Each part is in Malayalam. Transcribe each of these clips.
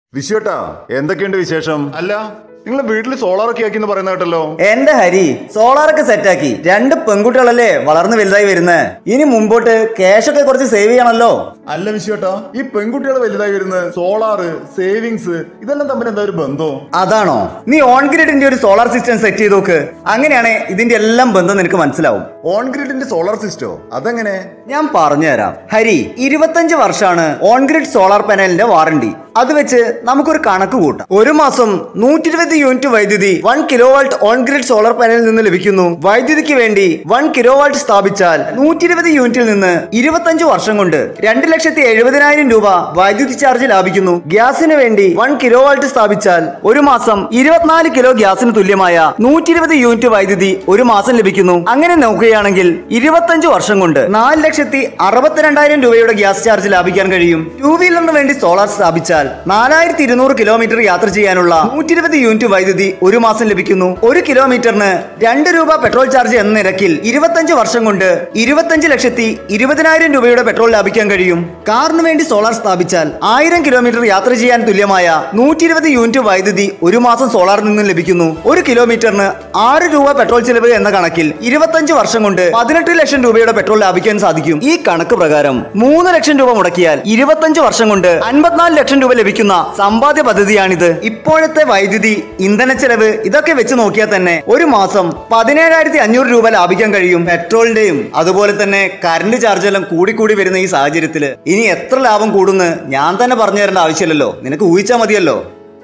വിശ്വട്ടാ എന്തൊക്കെയുണ്ട് വിശേഷം അല്ല നിങ്ങൾ വീട്ടിൽ സോളാർ ഒക്കെ ആക്കി എന്ന് പറയുന്ന കേട്ടല്ലോ എന്റെ ഹരി സോളാറൊക്കെ സെറ്റാക്കി രണ്ട് പെൺകുട്ടികളല്ലേ വളർന്ന് വലുതായി വരുന്നത് ഇനി മുമ്പോട്ട് ക്യാഷ് ഒക്കെ കുറച്ച് സേവ് ചെയ്യണമല്ലോ അല്ല വിശ്വട്ടാ ഈ പെൺകുട്ടികൾ വലുതായി വരുന്നത് സോളാറ് സേവിങ്സ് ഇതെല്ലാം തമ്മിൽ എന്താ ഒരു ബന്ധം അതാണോ നീ ഓൺ ഗ്രിഡിന്റെ ഒരു സോളാർ സിസ്റ്റം സെറ്റ് ചെയ്ത് നോക്ക് അങ്ങനെയാണ് ഇതിന്റെ എല്ലാം ബന്ധം നിനക്ക് മനസ്സിലാവും ഓൺ ഗ്രിഡിന്റെ സോളാർ സിസ്റ്റോ അതെങ്ങനെ ഞാൻ പറഞ്ഞുതരാം ഹരി ഇരുപത്തഞ്ച് വർഷമാണ് ഓൺ ഗ്രിഡ് സോളാർ പാനലിന്റെ വാറണ്ടി അത് വെച്ച് നമുക്കൊരു കണക്ക് കൂട്ടാം ഒരു മാസം നൂറ്റി ഇരുപത് യൂണിറ്റ് വൈദ്യുതി one kilowatt on grid solar പാനലിൽ നിന്ന് ലഭിക്കുന്നു വൈദ്യുതിക്ക് വേണ്ടി വൺ കിലോ വാൾട്ട് സ്ഥാപിച്ചാൽ നൂറ്റി ഇരുപത് യൂണിറ്റിൽ നിന്ന് ഇരുപത്തഞ്ച് വർഷം കൊണ്ട് രണ്ട് ലക്ഷത്തി എഴുപതിനായിരം രൂപ വൈദ്യുതി ചാർജ് ലാഭിക്കുന്നു ഗ്യാസിന് വേണ്ടി വൺ കിലോ വാൾട്ട് സ്ഥാപിച്ചാൽ ഒരു മാസം ഇരുപത്തിനാല് കിലോ ഗ്യാസിന് തുല്യമായ നൂറ്റി ഇരുപത് യൂണിറ്റ് വൈദ്യുതി ഒരു മാസം ലഭിക്കുന്നു അങ്ങനെ നോക്കുകയാണെങ്കിൽ ഇരുപത്തഞ്ച് വർഷം കൊണ്ട് നാല് ലക്ഷത്തി അറുപത്തിരണ്ടായിരം രൂപയുടെ ഗ്യാസ് ചാർജ് ലാഭിക്കാൻ കഴിയും ടൂ വീലറിന് വേണ്ടി സോളാർ സ്ഥാപിച്ചാൽ നാലായിരത്തി ഇരുന്നൂറ് കിലോമീറ്റർ യാത്ര ചെയ്യാനുള്ള നൂറ്റി ഇരുപത് യൂണിറ്റ് വൈദ്യുതി ഒരു മാസം ലഭിക്കുന്നു ഒരു കിലോമീറ്ററിന് രണ്ട് രൂപ പെട്രോൾ ചാർജ് എന്ന നിരക്കിൽ ഇരുപത്തഞ്ച് വർഷം കൊണ്ട് ഇരുപത്തഞ്ച് ലക്ഷത്തി ഇരുപതിനായിരം രൂപയുടെ പെട്രോൾ ലാഭിക്കാൻ കഴിയും കാറിന് വേണ്ടി സോളാർ സ്ഥാപിച്ചാൽ ആയിരം കിലോമീറ്റർ യാത്ര ചെയ്യാൻ തുല്യമായ നൂറ്റി ഇരുപത് യൂണിറ്റ് വൈദ്യുതി ഒരു മാസം സോളാറിൽ നിന്നും ലഭിക്കുന്നു ഒരു കിലോമീറ്ററിന് ആറ് രൂപ പെട്രോൾ ചെലവ് എന്ന കണക്കിൽ ഇരുപത്തഞ്ച് വർഷം കൊണ്ട് പതിനെട്ട് ലക്ഷം രൂപയുടെ പെട്രോൾ ലാഭിക്കാൻ സാധിക്കും ഈ കണക്ക് പ്രകാരം മൂന്ന് ലക്ഷം രൂപ മുടക്കിയാൽ ഇരുപത്തഞ്ച് വർഷം കൊണ്ട് അൻപത്തിനാല് ലക്ഷം രൂപ ലഭിക്കുന്ന സമ്പാദ്യ പദ്ധതിയാണിത് ഇപ്പോഴത്തെ വൈദ്യുതി ഇന്ധന ചെലവ് ഇതൊക്കെ വെച്ച് നോക്കിയാൽ തന്നെ ഒരു മാസം പതിനേഴായിരത്തി അഞ്ഞൂറ് രൂപ ലാഭിക്കാൻ കഴിയും പെട്രോളിന്റെയും അതുപോലെ തന്നെ കറണ്ട് ചാർജ് എല്ലാം കൂടി കൂടി വരുന്ന ഈ സാഹചര്യത്തിൽ ഇനി എത്ര ലാഭം കൂടുന്ന് ഞാൻ തന്നെ പറഞ്ഞു തരേണ്ട ആവശ്യമില്ലല്ലോ നിനക്ക് ഊഹിച്ചാൽ മതിയല്ലോ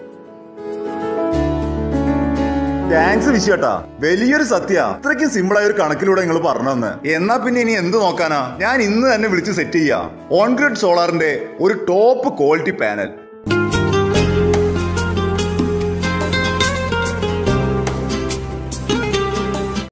താങ്ക്സ് വിശ്വട്ടാ വലിയൊരു സത്യ അത്രയ്ക്കും സിമ്പിൾ ആയ ഒരു കണക്കിലൂടെ നിങ്ങൾ പറഞ്ഞു തന്നെ എന്നാ പിന്നെ ഇനി എന്ത് നോക്കാനാ ഞാൻ ഇന്ന് തന്നെ വിളിച്ച് സെറ്റ് ചെയ്യാം ഓൺ ഗ്രിഡ് സോളാറിന്റെ ഒരു ടോപ്പ് ക്വാളിറ്റി പാനൽ